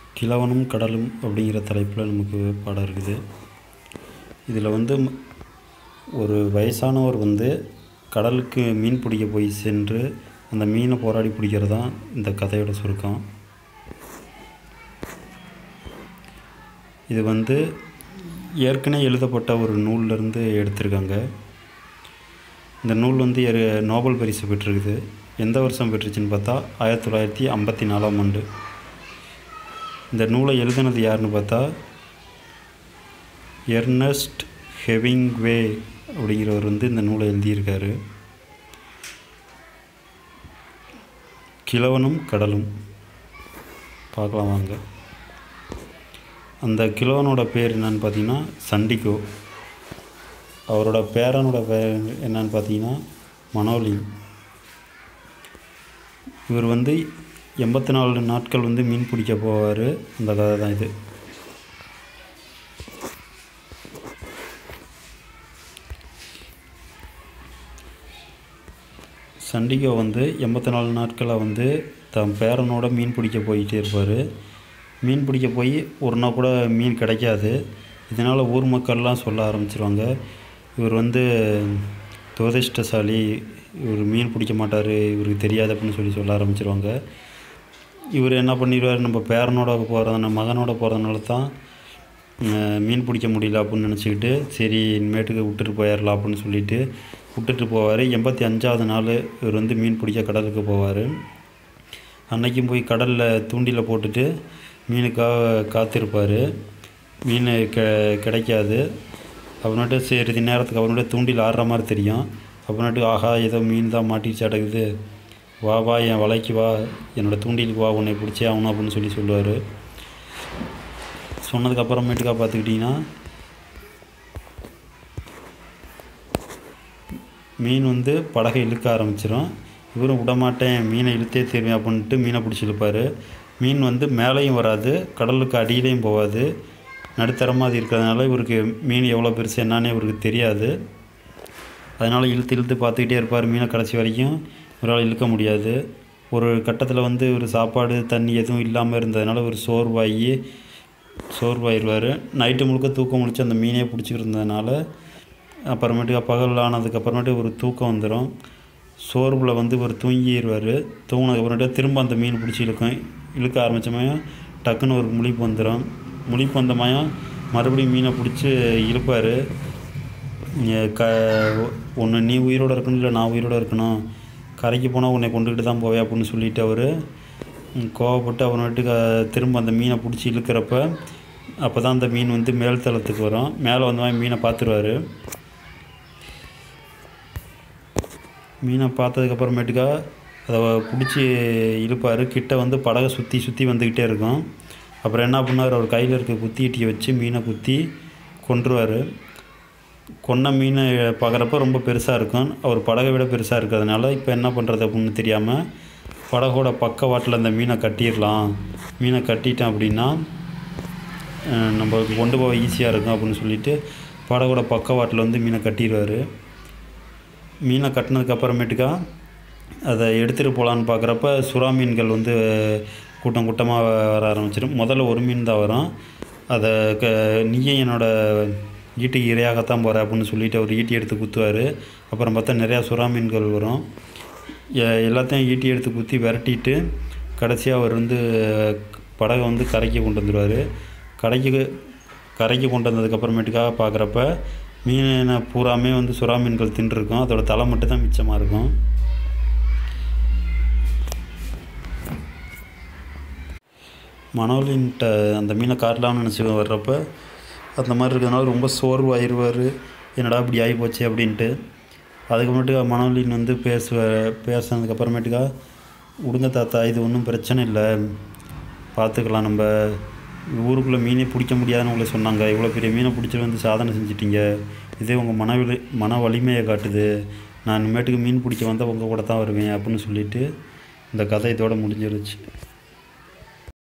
கிழவனும் கடலும் அப்படிங்கிற தலைப்பில் நமக்கு பாடம் இருக்குது இதில் வந்து ம- ஒரு வயசானவர் வந்து கடலுக்கு மீன் பிடிக்க போய் சென்று அந்த மீனை போராடி பிடிக்கிறது தான் இந்த கதையோட சுருக்கம் இது வந்து ஏற்கனவே எழுதப்பட்ட ஒரு நூல்லேருந்து எடுத்திருக்காங்க இந்த நூல் வந்து எரு- நோபல் பரிசு பெற்றிருக்குது எந்த வருஷம் பெற்றுச்சுன்னு பார்த்தா ஆயிரத்தி தொள்ளாயிரத்தி ஐம்பத்தி நாலாம் ஆண்டு இந்த நூலை எழுதுனது யாருன்னு பார்த்தா எர்னஸ்ட் ஹெவிங்வே அப்படிங்கிறவர் வந்து இந்த நூலை எழுதியிருக்காரு கிழவனும் கடலும் பார்க்கலாம் வாங்க அந்த கிழவனோட பேர் என்னன்னு பார்த்தீங்கன்னா சண்டிகோ அவரோட பேரனோட பேர் என்னன்னு பார்த்தீங்கன்னா மனோலிங் இவர் வந்து எண்பத்தி நாலு நாட்கள் வந்து மீன் பிடிக்க போவார் அந்த கதை தான் இது சண்டிகோ வந்து எண்பத்தி நாலு நாட்களாக வந்து தன் பேரனோட மீன் பிடிக்க போயிட்டே இருப்பார் மீன் பிடிக்க போய் ஒரு நாள் கூட மீன் கிடைக்காது இதனால் ஊர் மக்கள்லாம் சொல்ல ஆரம்பிச்சிருவாங்க இவர் வந்து துரதிர்ஷ்டசாலி இவர் மீன் பிடிக்க மாட்டார் இவருக்கு தெரியாது அப்படின்னு சொல்லி சொல்ல ஆரம்பிச்சிருவாங்க இவர் என்ன பண்ணிடுவார் நம்ம பேரனோட போகிறத மகனோட போகிறதுனால தான் அஹ், மீன் பிடிக்க முடியல அப்படின்னு நினச்சிக்கிட்டு சரி இனிமேட்டுக்கு விட்டுட்டு போயிடலாம் அப்படின்னு சொல்லிட்டு விட்டுட்டு போவார் எண்பத்தி அஞ்சாவது நாள் இவர் வந்து மீன் பிடிக்க கடலுக்கு போவார் அன்னைக்கும் போய் கடலில் தூண்டில போட்டுட்டு மீனுக்காக காத்திருப்பார் மீன் கெ கிடைக்காது அப்புறமேட்டு சரி நேரத்துக்கு அப்புறமேட்டு தூண்டில் ஆடுற மாதிரி தெரியும் அப்புறமேட்டு ஆஹா ஏதோ மீன் தான் மாட்டிச்சு அடக்குது வா வா என் வலைக்கு வா என்னோடய தூண்டிலுக்கு வா உன்னை பிடிச்சே ஆகணும் அப்படின்னு சொல்லி சொல்லுவார் சொன்னதுக்கு அப்புறமேட்டுக்கா பார்த்துக்கிட்டிங்கன்னா மீன் வந்து படகை இழுக்க ஆரம்பிச்சிடும் இவரும் விடமாட்டேன் மீனை இழுத்தே தருவேன் அப்படின்ட்டு மீனை பிடிச்சி இழுப்பார் மீன் வந்து மேலேயும் வராது கடலுக்கு அடியிலையும் போகாது நடுத்தரமாக அது இருக்கிறதுனால இவருக்கு மீன் எவ்வளோ பெருசு என்னன்னே இவருக்கு தெரியாது அதனால் இழுத்து இழுத்து பார்த்துக்கிட்டே இருப்பார் மீனை கடைசி வரைக்கும் இவரால் இழுக்க முடியாது ஒரு கட்டத்தில் வந்து ஒரு சாப்பாடு தண்ணி எதுவும் இல்லாமல் இருந்ததுனால ஒரு சோர்வாகி சோர்வாயிருவார் நைட்டு முழுக்க தூக்கம் முழிச்சு அந்த மீனே பிடிச்சிக்கிட்டு இருந்ததுனால அப்புறமேட்டுக்கு பகல் ஆனதுக்கு அப்புறமேட்டு ஒரு தூக்கம் வந்துடும் சோர்வில் வந்து ஒரு தூங்கிடுவார் தூங்கினதுக்கு அப்புறமேட்டு திரும்ப அந்த மீன் பிடிச்சி இழுக்கும் இழுக்க ஆரம்பித்தமையும் டக்குன்னு ஒரு முழிப்பு வந்துடும் முழிப்பு வந்தமையும் மறுபடியும் மீனை பிடிச்சி இழுப்பார் க ஒன்று நீ உயிரோடு இருக்கணும் இல்லை நான் உயிரோடு இருக்கணும் கரைக்கு போனால் உன்னை கொண்டுக்கிட்டு தான் போவேன் அப்படின்னு சொல்லிட்டு அவர் கோவப்பட்டு அப்புறமேட்டுக்கு திரும்ப அந்த மீனை பிடிச்சி இழுக்கிறப்ப அப்போ தான் அந்த மீன் வந்து மேல் தளத்துக்கு வரும் மேலே வந்தவன் மீனை பார்த்துருவாரு மீனை பார்த்ததுக்கப்புறமேட்டுக்கா அதை பிடிச்சி இழுப்பார் கிட்ட வந்து படகை சுற்றி சுற்றி வந்துக்கிட்டே இருக்கும் அப்புறம் என்ன பண்ணார் அவர் கையில் இருக்க குத்திட்டியை வச்சு மீனை குத்தி கொன்றுவார் கொன்ன மீனை பார்க்குறப்ப ரொம்ப பெருசாக இருக்கும் அவர் படகை விட பெருசாக இருக்கிறதுனால இப்போ என்ன பண்ணுறது அப்படின்னு தெரியாமல் படகோட பக்கவாட்டில் அந்த மீனை கட்டிடலாம் மீனை கட்டிட்டேன் அப்படின்னா அஹ், நம்மளுக்கு கொண்டு போக ஈஸியாக இருக்கும் அப்படின்னு சொல்லிட்டு படகோட பக்கவாட்டில் வந்து மீனை கட்டிடுவார் மீனை கட்டினதுக்கு அப்புறமேட்டுக்கா அதை எடுத்துகிட்டு போகலான்னு பார்க்குறப்ப சுறா மீன்கள் வந்து கூட்டம் கூட்டமாக வர ஆரம்பிச்சிடும் முதல்ல ஒரு மீன் தான் வரும் அதை க நீயே என்னோட ஈட்டுக்கு இரையாகத்தான் போகிற அப்படின்னு சொல்லிட்டு அவர் ஈட்டி எடுத்து குத்துவார் அப்புறம் பார்த்தா நிறையா சுறா மீன்கள் வரும் எ- எல்லாத்தையும் ஈட்டி எடுத்து குத்தி விரட்டிட்டு கடைசியாக அவர் வந்து படகை வந்து கரைக்கு கொண்டு வந்துடுவார் கரைக்கு கரைக்கு கொண்டு வந்ததுக்கப்புறமேட்டுக்காக பார்க்குறப்ப மீனை பூராமே வந்து சுறா மீன்கள் தின்றுருக்கும் அதோட தலை மட்டும் தான் மிச்சமாக இருக்கும் மனோலின்ட்ட அந்த மீனை காட்டலாம்னு நினச்சி வர்றப்ப அந்த மாதிரி இருக்கிறதுனால ரொம்ப சோர்வாயிருவார் என்னடா இப்படி ஆகி போச்சு அப்படின்ட்டு அதுக்கப்புறமேட்டுக்கா மனோலின் வந்து பேசுவ பேசினதுக்கு அப்புறமேட்டுக்கா விடுங்க தாத்தா இது ஒன்றும் பிரச்சனை இல்லை பார்த்துக்கலாம் நம்ம ஊருக்குள்ளே மீனே பிடிக்க முடியாதுன்னு உங்களை சொன்னாங்க இவ்வளோ பெரிய மீனை பிடிச்சிட்டு வந்து சாதனை செஞ்சிட்டீங்க இதே உங்கள் மன வலி மன வலிமையை காட்டுது நான் இனிமேட்டுக்கு மீன் பிடிக்க வந்தால் உங்கள் கூட தான் வருவேன் அப்படின்னு சொல்லிட்டு இந்த கதை இதோட முடிஞ்சிருச்சு